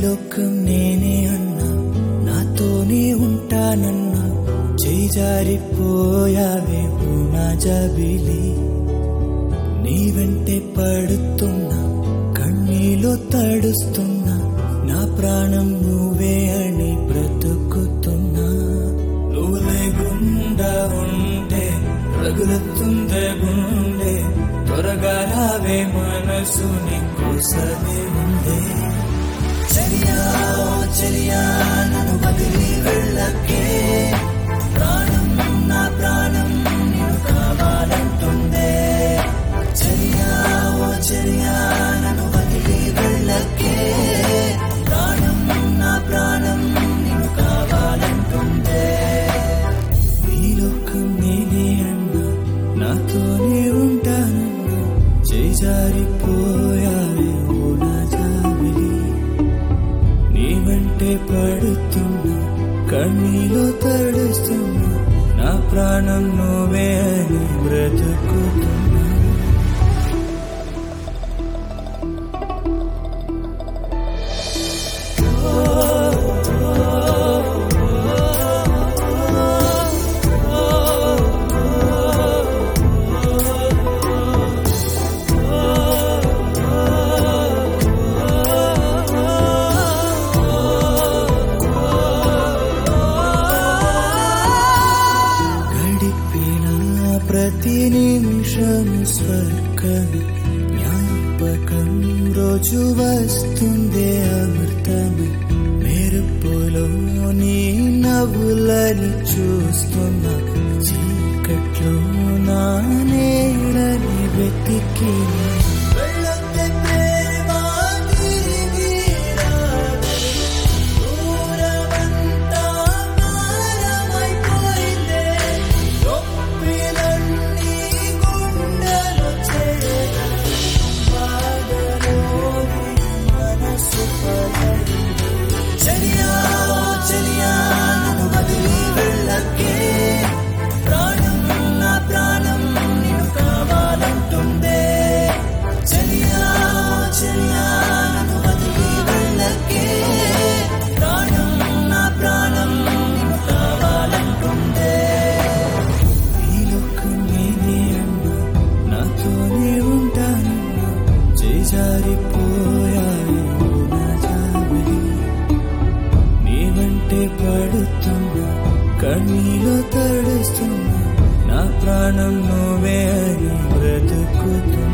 లోకం నేనే అన్నా నాతోనే ఉంటానన్నా చేజారిపోయావే నా జబిలి నీ వెంటే పడుతున్నా కన్నీలో తడుస్తున్నా నా ప్రాణం నువ్వే అని బ్రతుకుతున్నా నువ్వు లేకుండా ఉంటే రగులుతుందే గుండె త్వరగా రావే మనసు నీ కోసమే ఉందే చెరియా ఓ చెరియా నన్ను వదిలి వెళ్ళకే ప్రాణం నా ప్రాణం నిన్ను కావాలంటుందే చెరియా ఓ చెరియా నన్ను వదిలి వెళ్ళకే ప్రాణం నా ప్రాణం నిన్ను కావాలంటుందే ఈ లోకం నేనే అన్నా నాతోనే ఉంటానన్నా చేజారిపోయావే ఓ నా జాబిలి నీ వెంటే పడుతున్నా కన్నీలో తడుస్తున్నా నా ప్రాణం నువ్వే అని బ్రతుకుతున్నా గడిపిన ప్రతి నిమిషం స్వర్గం జ్ఞాపకం రోజు వస్తుందే అమృతం మెరుపులో నీ నవ్వులని చూస్తున్నా చీకట్లో నా నేలని వెతికి వెళ్ళొద్దే ప్రేమ తిరిగి రాదు. దూరమంతా భారమైపోయిందే. నొప్పిలన్నీ గుండెలో చేరా. బాధలోని మనసు పడయింది. చెలియా, ఓ చెలియా, నన్ను వదిలి వెళ్ళకే. ప్రాణం నా ప్రాణం నిన్ను కావాలంటుందే చెలియా, ఓ చెలియా, నన్ను వదిలి వెళ్ళకే. ప్రాణం నా ప్రాణం నిన్ను కావాలంటుందే ఈ లోకం నేనే అన్నా నాతోనే ఉంటానన్నా చేజారిపోయాయి నా జాబిలి నీ వెంటే పడుతున్నా కన్నీలో తడుస్తున్నా నా ప్రాణం నువ్వే అని బ్రతుకుతున్నా